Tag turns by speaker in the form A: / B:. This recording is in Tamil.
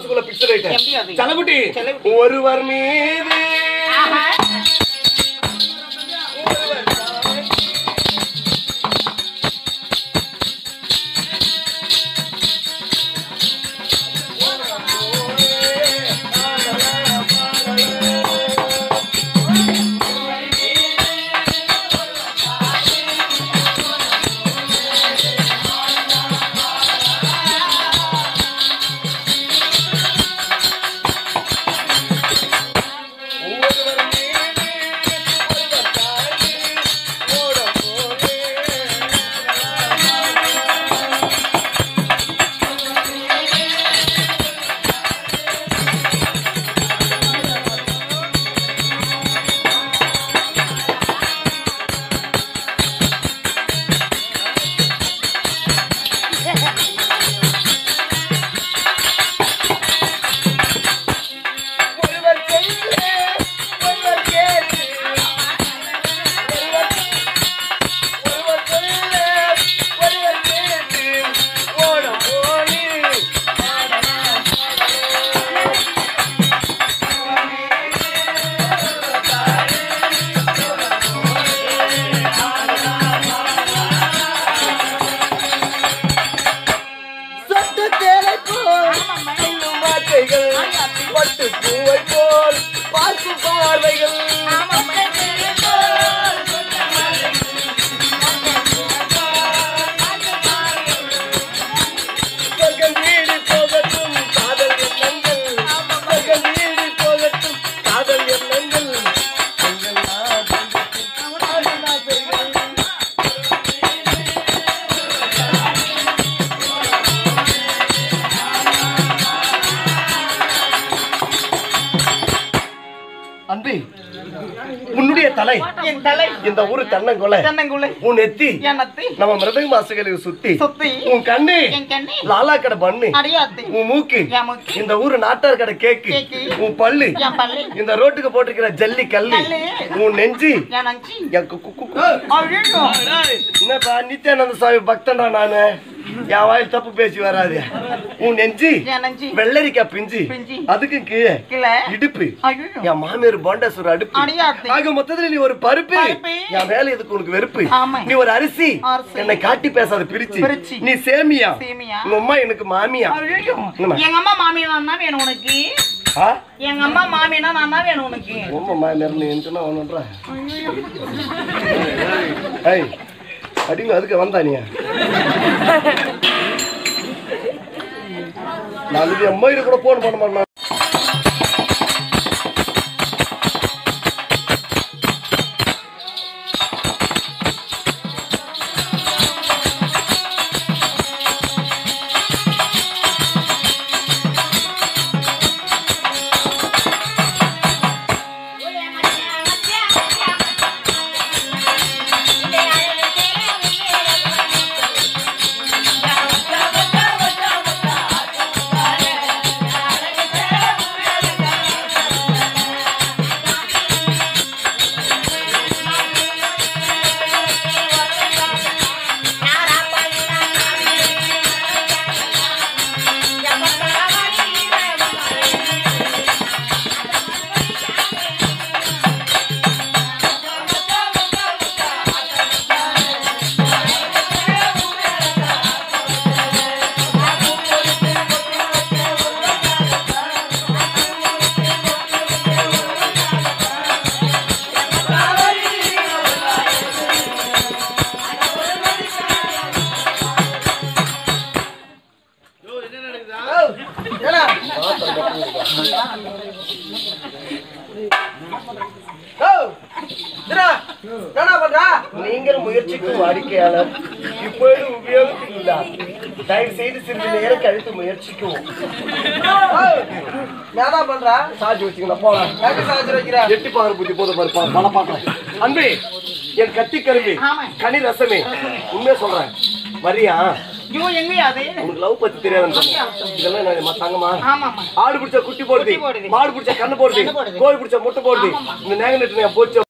A: மனசுக்குள்ள பிக்சர்
B: எப்படி
A: ஆயிட்டேன்
B: அது?
A: செல்லக்குட்டி
B: செல்லக்குட்டி.
A: ஒருவர் மீது
B: ஆஹா.
A: ஒருவர் மீது ஒருவர் தாண்டி ஓடம் போலே. ஒருவர் சொல்ல ஒருவர் கேட்டு ஒருவர் ஒருவர் சொல்ல ஒருவர் கேட்டு ஓடம் போலே. சட்டு தேலை போல் சொல்லும் வார்த்தைகள் பட்டு பூவை போல் பார்க்கும் பார்வைகள் சொர்க்கம் வீடு போகட்டும் காதல் எண்ணங்கள் சொர்க்கம் வீடு போகட்டும் காதல் எண்ணங்கள் எங்கள் நாட்டின் காதல் ஆசைகள். அன்பி உன்னுடைய தலை
B: என் தலை
A: இந்த ஊரு தன்னங்கொலை
B: தென்னங்குலை
A: உன் எத்தி
B: என் அத்தை
A: நம்ம மிருதங்க மாசுகளுக்கு சுத்தி
B: சுத்தி
A: உன் கண்ணு
B: என் கண்ணி
A: லாலா கடை பண்ணு
B: அடியாத்தி
A: உன் மூக்கு
B: என் மூக்கு.
A: இந்த ஊரு நாட்டார் கடை கேக்கு
B: கேக்கு.
A: உன் பல்லு
B: என் பல்லு
A: இந்த ரோட்டுக்கு போட்டிருக்கிற ஜல்லி கல்லு
B: கல்லு.
A: உன் நெஞ்சு
B: என் நஞ்சி
A: என் கு- கு- கு- கு-
B: ஐயோ
A: என்னப்பா நித்யானந்த சுவாமி பக்தன்டா நானு என் வாயில் தப்பு பேசி வராது உன் நெஞ்சு
B: என் நஞ்சி
A: வெள்ளரிக்காய் பிஞ்சு
B: பிஞ்சு.
A: அதுக்கும் கீழே
B: கீழே.
A: இடுப்பு
B: ஐயோ
A: என் மாமியார் பாண்டேஸ்வரர் அடுப்பு
B: அடியாத்தி
A: ஆக மொத்தத்துல நீ ஒரு பருப்பு
B: பருப்பு.
A: என் மேல எதுக்கு உனக்கு வெறுப்பு
B: ஆமா.
A: நீ ஒரு அரிசி
B: அரிசி.
A: என்னை காட்டி பேசாத பிரிச்சு
B: பிரிச்சு.
A: நீ சேமியா
B: சேமியா.
A: உங்க அம்மா எனக்கு மாமியா
B: ஐயோ
A: என்னம்மா?
B: எங்க அம்மா மாமியா நான் தான் வேணும் உனக்கு
A: ஆ
B: எங்க அம்மா மாமியா நான் தான் வேணும் உனக்கு
A: உங்க மாமியார் நீ என்ன ஒண்ணுன்றா ஏய் அடிங்க அதுக்கு வந்தா நீ நாளைக்கு அம்மா இது கூட போன் பண்ண மாட்டேன் நீங்கள் முயற்சிக்கும் வாடிக்கையாளர் இப்பொழுது உபயோகத்தில் உள்ளார் தயவு செய்து சிறிது நேரம் கழித்து முயற்சிக்கும்
C: என்னடா பண்றா
A: சார்ஜ் வச்சுக்கலாம் போலாம்
C: எங்க சார்ஜ் வைக்கிற
A: எட்டி பாக்குற புத்தி போத பாரு பா- பல பாக்கலாம் அன்பே என் கத்தி கரும்பி
B: ஆமா.
A: கனி ரசமே உண்மையா சொல்றேன் வரியா
B: ஐயோ எங்க அது
A: உனக்கு லவ் பத்தி தெரியாதுன்னு சொன்னேன். இதெல்லாம் நான் ம- தங்கமா
B: ஆமாமா
A: ஆடு பிடிச்ச குட்டி போடுது
B: குட்டி போடுது.
A: மாடு பிடிச்ச கண்ணு போடுது
B: கண்ணு போடுது.
A: கோழி பிடிச்ச முட்டை போடுது
B: ஆமாம்மா.
A: இந்த நேங்க நெட்டு போச்சு